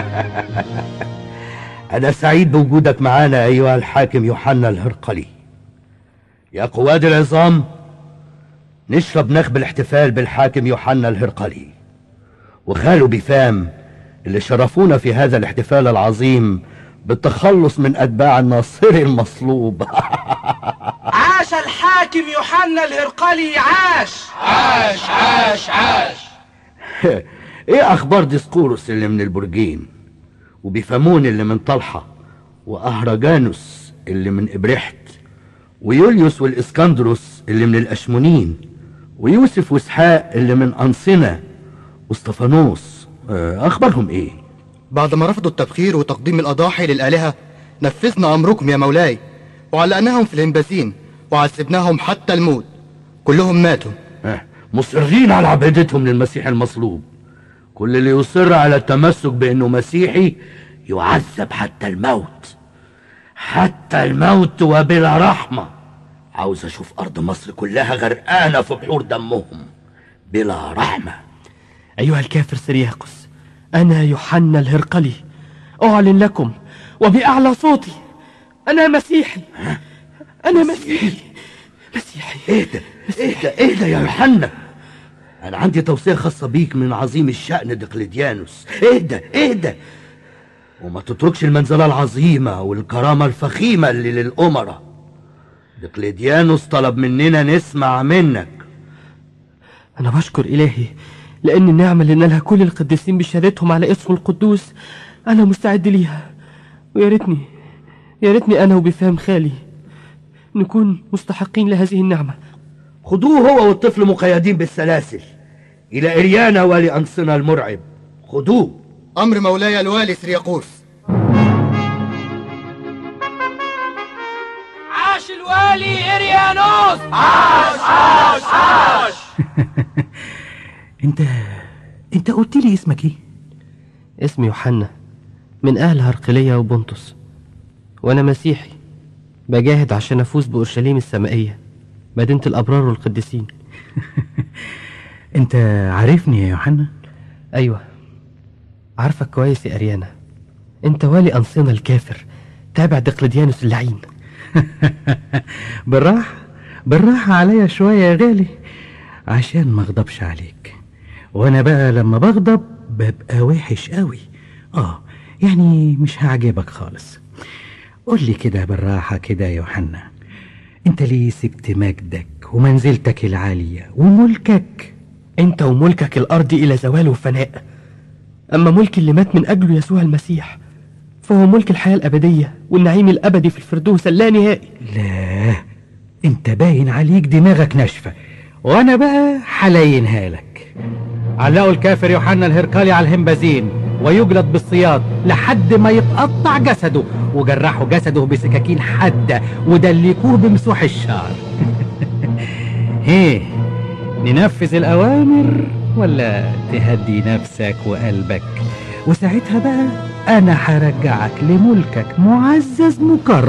أنا سعيد بوجودك معانا أيها الحاكم يوحنا الهرقلي يا قواد العظام نشرب نخب الاحتفال بالحاكم يوحنا الهرقلي وخاله بفام اللي شرفونا في هذا الاحتفال العظيم بالتخلص من أتباع الناصري المصلوب عاش الحاكم يوحنا الهرقلي عاش عاش عاش عاش ايه اخبار ديسقوروس اللي من البرجين وبيفامون اللي من طلحة واهرجانوس اللي من ابرحت ويوليوس والاسكندروس اللي من الاشمونين ويوسف واسحاق اللي من انصنة واستفانوس آه، اخبارهم ايه بعد ما رفضوا التبخير وتقديم الأضاحي للآلهة نفذنا أمركم يا مولاي وعلقناهم في الهنبسين وعذبناهم حتى الموت كلهم ماتوا آه، مصرين على عبادتهم للمسيح المصلوب كل اللي يصر على التمسك بانه مسيحي يعذب حتى الموت حتى الموت وبلا رحمة عاوز اشوف ارض مصر كلها غرقانة في بحور دمهم بلا رحمة أيها الكافر سرياقس أنا يوحنا الهرقلي أعلن لكم وبأعلى صوتي أنا مسيحي أنا مسيحي مسيحي اهدى اهدى اهدى يا يوحنا انا عندي توصية خاصة بيك من عظيم الشأن دقلديانوس اهدى اهدى وما تتركش المنزلة العظيمة والكرامة الفخيمة اللي للأمراء دقلديانوس طلب مننا نسمع منك أنا بشكر إلهي لأن النعمة اللي نالها كل القديسين بشهادتهم على اسمه القدوس أنا مستعد ليها ويا ريتني يا ريتني أنا وبفهم خالي نكون مستحقين لهذه النعمة خدوه هو والطفل مقيدين بالسلاسل إلى إريانا والي أنصنا المرعب خدوه أمر مولاي الوالي سرياقوس عاش الوالي إريانوس عاش عاش عاش انت انت قلت لي اسمك ايه اسمي يوحنا من أهل هرقلية وبنطس وأنا مسيحي بجاهد عشان أفوز بأورشليم السمائية مدينة الأبرار والقديسين انت عارفني يا يوحنا أيوة عارفك كويس يا أريانا أنت والي أنصنة الكافر تابع دقلديانوس اللعين بالراحة بالراحة عليا شوية يا غالي عشان ما اغضبش عليك وانا بقى لما بغضب ببقى وحش قوي اه يعني مش هعجبك خالص قول لي كده بالراحة كده يا يوحنا انت ليه سبت مجدك ومنزلتك العالية وملكك أنت وملكك الأرضي إلى زوال وفناء أما ملك اللي مات من أجله يسوع المسيح فهو ملك الحياة الأبدية والنعيم الأبدي في الفردوس اللانهائي لا انت باين عليك دماغك ناشفة وانا بقى حلاينها لك علقوا الكافر يوحنا الهرقالي على الهمبازين ويجلد بالصياد لحد ما يتقطع جسده وجرحوا جسده بسكاكين حادة ودلكوه بمسوح الشعر هيه ننفذ الأوامر ولا تهدي نفسك وقلبك وساعتها بقى أنا هرجعك لملكك معزز مكرم